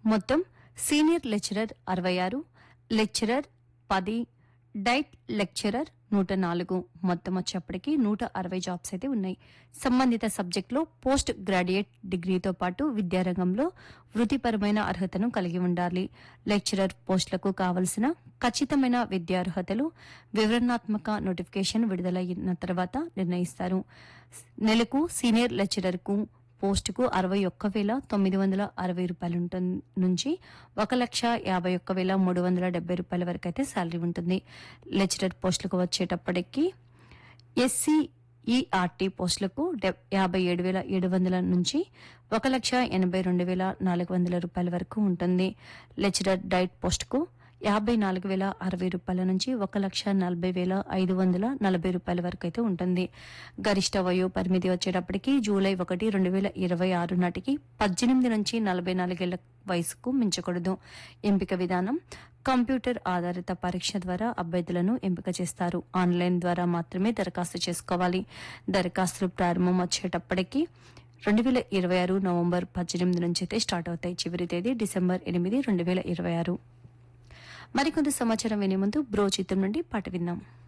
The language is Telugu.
మొత్తం సీనియర్ లెక్చరర్ అరవై ఆరు లెక్చరర్ పది డైట్ లెక్చరర్ నూట నాలుగు మొత్తం వచ్చేప్పటికి నూట అరవై జాబ్స్ అయితే ఉన్నాయి సంబంధిత సబ్జెక్టులో పోస్ట్ గ్రాడ్యుయేట్ డిగ్రీతో పాటు విద్యారంగంలో వృత్తిపరమైన అర్హతను కలిగి ఉండాలి లెక్చరర్ పోస్టులకు కావలసిన ఖచ్చితమైన విద్యార్హతలు వివరణాత్మక నోటిఫికేషన్ విడుదలైన తర్వాత నిర్ణయిస్తారు నెలకు సీనియర్ లెక్చరర్కు పోస్టుకు అరవై ఒక్క వేల తొమ్మిది వందల అరవై రూపాయలు ఉంటుంది నుంచి ఒక లక్ష యాభై ఒక్క వేల మూడు వందల డెబ్బై రూపాయల వరకు అయితే శాలరీ ఉంటుంది లెక్చరర్ పోస్టులకు వచ్చేటప్పటికి ఎస్సీ ఈఆర్టీ పోస్టులకు డెబ్- యాభై ఏడు వేల ఏడు వందల నుంచి ఒక లక్ష ఎనభై రెండు వేల నాలుగు వందల రూపాయల వరకు ఉంటుంది లెక్చరర్ డైట్ పోస్టుకు యాభై నాలుగు వేల అరవై రూపాయల నుంచి ఒక లక్ష నలభై వేల ఐదు వందల నలభై రూపాయల వరకు అయితే ఉంటుంది గరిష్ట వయో పరిమితి వచ్చేటప్పటికి జూలై ఒకటి రెండు వేల ఇరవై ఆరు నాటికి పద్దెనిమిది నుంచి నలభై నాలుగేళ్ల వయసుకు మించకూడదు ఎంపిక విధానం కంప్యూటర్ ఆధారిత పరీక్ష ద్వారా అభ్యర్థులను ఎంపిక చేస్తారు ఆన్లైన్ ద్వారా మాత్రమే దరఖాస్తు చేసుకోవాలి దరఖాస్తులు ప్రారంభం వచ్చేటప్పటికి రెండు వేల ఇరవై ఆరు నవంబర్ పద్దెనిమిది నుంచి అయితే స్టార్ట్ అవుతాయి చివరి తేదీ డిసెంబర్ ఎనిమిది రెండు వేల ఇరవై ఆరు మరికొంత సమాచారం వినే ముందు బ్రో చిత్రం నుండి పాట విందాం